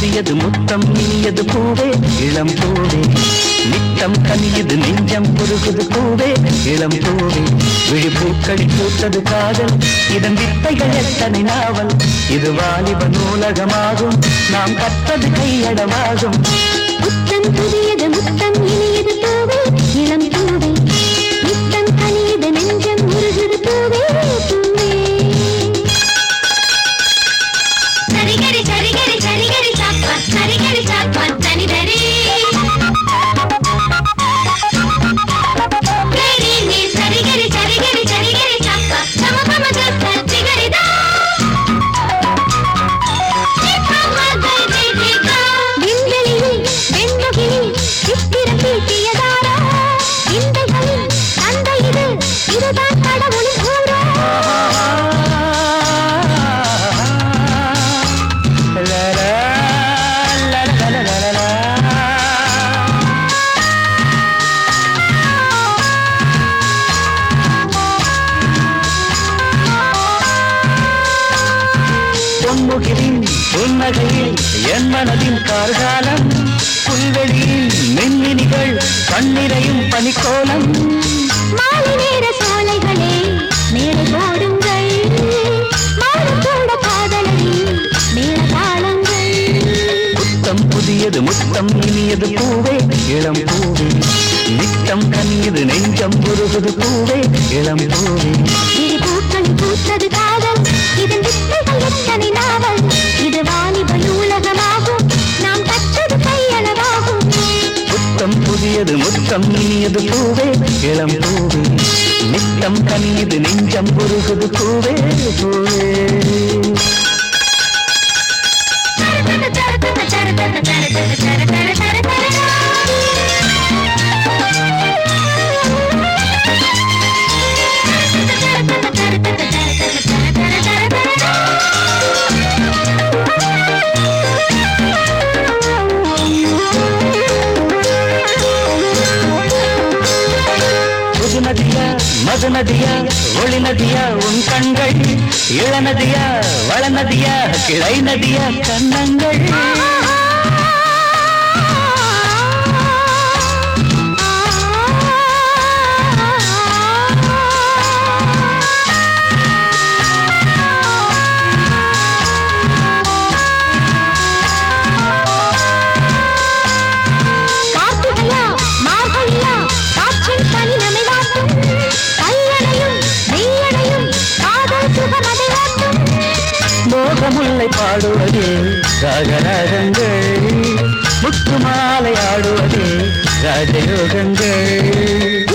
புதியது முத்தம் இனியது பூவே இளம் பூவே நித்தம் கனியது நெஞ்சம் புருகுது பூவே இளம் பூவே விழிப்பூக்களில் பூத்தது காதல் இதன் வித்தைகள் எத்தனை நாவல் இது வாலிப நூலகமாகும் நாம் கற்றது கையடமாகும் புத்தம் புதியது முத்தம் இனியது பூவே இளம் பூவே நித்தம் கனியது நெஞ்சம் உருகுது பூவே பூவே சரிகரி சரிகரி சரிகரி சாப்பா சரிகரி சாப்பா தனிதரி ಗರಿ ನೀ ಸರಿಗರಿ ಸರಿಗರಿ ಸರಿಗರಿ ಚಪ್ಪ ಸಮ ಪಮ ದತ್ತ ಚಿಗರಿದ விண்வெளியில் வெண்முகிலில் சித்திரம் தீட்டியதாரா விந்தைகளில் தந்தை இது இதுதான் கடவுளின் ஊரா லா, லா, லா, லா, லா, லா, லா. பொன்முகிலின் புன்னகையில் என் மனதின் கார்காலம் புல்வெளியில் மின்மினிகள் கண்ணிரையும் பனிக்கோலம் மாலை நேர சோலைகளே மேலே போடுங்கள் மாறும் கூட காதலரி மேல தாளங்கள் முத்தம் புதியது முத்தம் இனியது பூவே இளம் பூவே நித்தம் கனியது நெஞ்சம் உருகுது பூவே இளம் பூவே இரு பூக்களில் பூத்தது காதல் இதன் வித்தைகள் எத்தனை நாவல் இது வாலிப நூலகமாகும் நாம் கற்றது கையளவாகும் முத்தம் புதியது முத்தம் இனியது பூவே இளம் பூவே நித்தம் கனியது நெஞ்சம் உருகுது பூவே பூவே புது நதியா மது நதியா ஒளி நதியா உன் கண்கள் இளநதியா வளநதியா கிளை நதியா கண்ணங்கள் கார்த்திகையா மார்கழியா காற்றின் பனி நம்மை வாட்டும் கையணையும் மெய்யணையும் காதல் சுகமதை வாட்டும் மோகமுல்லை பாடுவதே ராகராகங்கள் முத்து மாலை ஆடுவதே ராஜயோகங்கள்